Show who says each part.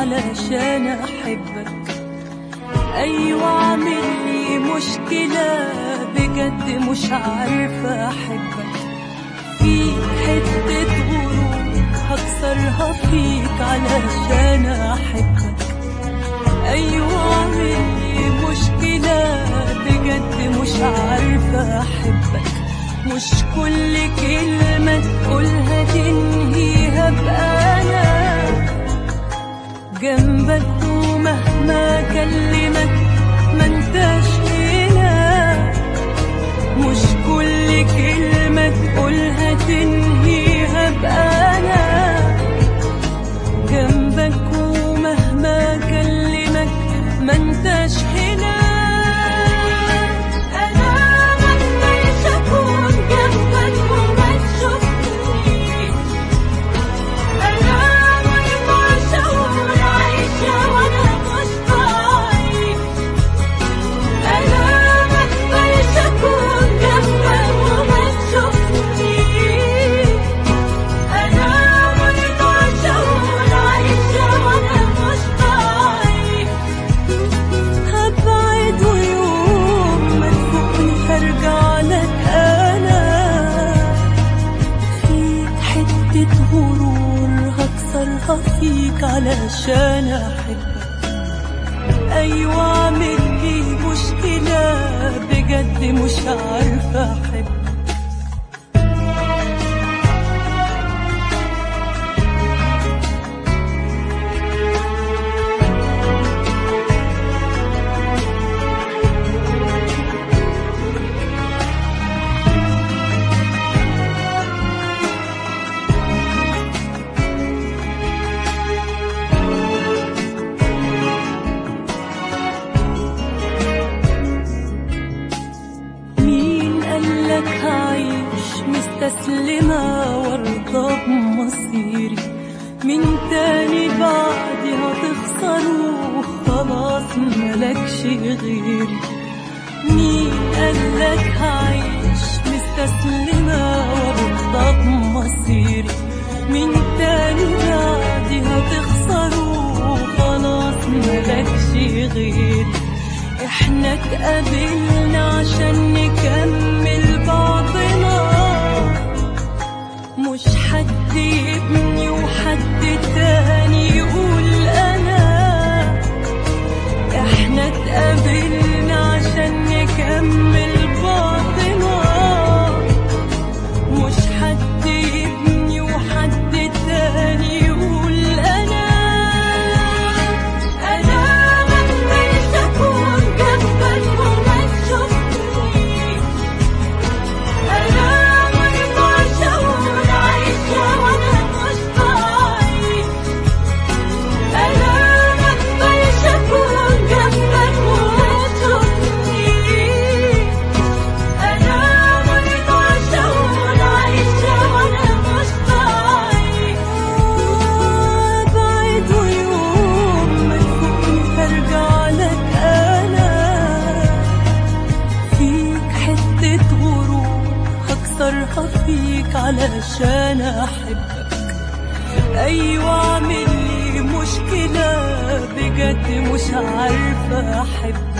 Speaker 1: علشان احبك ايوه عامل لي مشكلة بجد مش عارفة احبك في حتة غرور هكسرها فيك علشان احبك ايوه عامل لي مشكلة بجد مش عارفة احبك مش كل كلمة تقولها تنهيها بقى انا جنبك ومهما كلمك ما انتش هنا مش كل كلمة تقولها تنهيها بقى انا جنبك ومهما كلمك ما انتش هنا انا مقدرش اكون جنبك وما تشوفنيش انا ما ينفعش اقول عايشه وانا مش بعيش انا مقدرش اكون جنبك وما تشوفنيش انا ما ينفعش اقول عايشه وانا مش بعيش هبعد ويوم ما تفوقني هرجع لك انا فيك حتة غرور هكسرها فيك علشان احبك ايوه عامل لي مشكلة بجد مش عارفة احبك مين قالك هعيش مستسلمة وارضى بمصيري من تاني بعدي هتخسره خلاص ملكش غيري مين قالك هعيش مستسلمة وارضى بمصيري من تاني بعدي هتخسره خلاص ملكش غيري احنا اتقابلنا عشان نكمل بعضنا مش حد يبني وحد تاني يقول انا احنا اتقابلنا عشان نكمل بعضنا مش حد يبني وحد تاني يقول انا انا مقدرش اكون جنبك وما تشوفنيش انا ما ينفعش اقول عايشه وانا مش بعيش انا مقدرش اكون جنبك وما تشوفنيش انا ما ينفعش اقول عايشه وانا مش بعيش بعيد ويوم ما تفوقني هرجع لك انا فيك حتة غرور هكسرها فيك علشان احبك ايوه عامل لي مشكلة بجد مش عارفة احبك